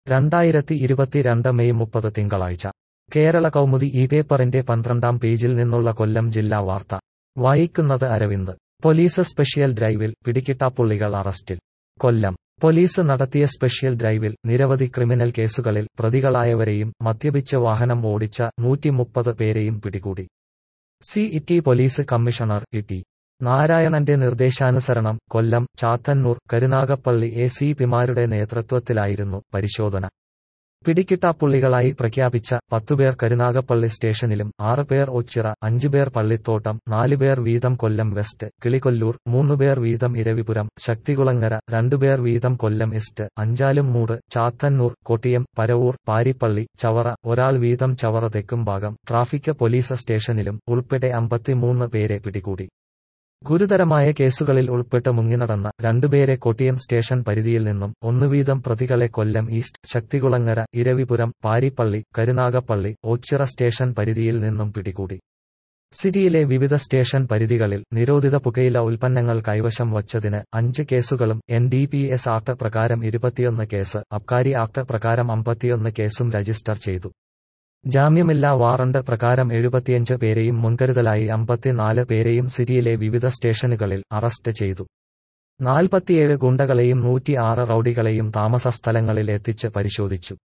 രണ്ടായിരത്തി ഇരുപത്തിരണ്ട് മെയ് മുപ്പത് തിങ്കളാഴ്ച കേരള കൗമുദി ഈ പേപ്പറിന്റെ പന്ത്രണ്ടാം പേജിൽ നിന്നുള്ള കൊല്ലം ജില്ലാ വാർത്ത വായിക്കുന്നത് അരവിന്ദ് പോലീസ് സ്പെഷ്യൽ ഡ്രൈവിൽ പിടികിട്ടാപ്പുള്ളികൾ അറസ്റ്റിൽ കൊല്ലം പോലീസ് നടത്തിയ സ്പെഷ്യൽ ഡ്രൈവിൽ നിരവധി ക്രിമിനൽ കേസുകളിൽ പ്രതികളായവരെയും മദ്യപിച്ച് വാഹനം ഓടിച്ച നൂറ്റിമുപ്പത് പേരെയും പിടികൂടി city police commissioner E T നാരായണന്റെ നിർദ്ദേശാനുസരണം കൊല്ലം ചാത്തന്നൂർ കരുനാഗപ്പള്ളി എ സി പിമാരുടെ നേതൃത്വത്തിലായിരുന്നു പരിശോധന പിടികിട്ടാപ്പുള്ളികളായി പ്രഖ്യാപിച്ച പത്തുപേർ കരുനാഗപ്പള്ളി സ്റ്റേഷനിലും ആറുപേർ ഒച്ചിറ അഞ്ചുപേർ പള്ളിത്തോട്ടം നാലുപേർ വീതം കൊല്ലം വെസ്റ്റ് കിളികൊല്ലൂർ മൂന്നുപേർ വീതം ഇരവിപുരം ശക്തികുളങ്ങര രണ്ടുപേർ വീതം കൊല്ലം ഈസ്റ്റ് അഞ്ചാലും മൂട് ചാത്തന്നൂർ കൊട്ടിയം പരവൂർ പാരിപ്പള്ളി ചവറ ഒരാൾ വീതം ചവറ തെക്കുംഭാഗം ട്രാഫിക് പോലീസ് സ്റ്റേഷനിലും ഉൾപ്പെടെ അമ്പത്തിമൂന്ന് പേരെ പിടികൂടി ഗുരുതരമായ കേസുകളിൽ ഉൾപ്പെട്ട് മുങ്ങിനടന്ന രണ്ടുപേരെ കൊട്ടിയം സ്റ്റേഷൻ പരിധിയിൽ നിന്നും ഒന്നുവീതം പ്രതികളെ കൊല്ലം ഈസ്റ്റ് ശക്തികുളങ്ങര ഇരവിപുരം പാരിപ്പള്ളി കരുനാഗപ്പള്ളി ഓച്ചിറ സ്റ്റേഷൻ പരിധിയിൽ നിന്നും പിടികൂടി സിറ്റിയിലെ വിവിധ സ്റ്റേഷൻ പരിധികളിൽ നിരോധിത പുകയില ഉൽപ്പന്നങ്ങൾ കൈവശം വച്ചതിന് അഞ്ച് കേസുകളും N D P S act പ്രകാരം ഇരുപത്തിയൊന്ന് കേസ് അബ്കാരി ആക്ട് പ്രകാരം അമ്പത്തിയൊന്ന് കേസും രജിസ്റ്റർ ചെയ്തു ജാമ്യമില്ലാ വാറണ്ട് പ്രകാരം എഴുപത്തിയഞ്ച് പേരെയും മുൻകരുതലായി അമ്പത്തിനാല് പേരെയും സിറ്റിയിലെ വിവിധ സ്റ്റേഷനുകളിൽ അറസ്റ്റ് ചെയ്തു നാൽപ്പത്തിയേഴ് ഗുണ്ടകളെയും നൂറ്റിയാറ് റൌഡികളെയും താമസ സ്ഥലങ്ങളിൽ എത്തിച്ച് പരിശോധിച്ചു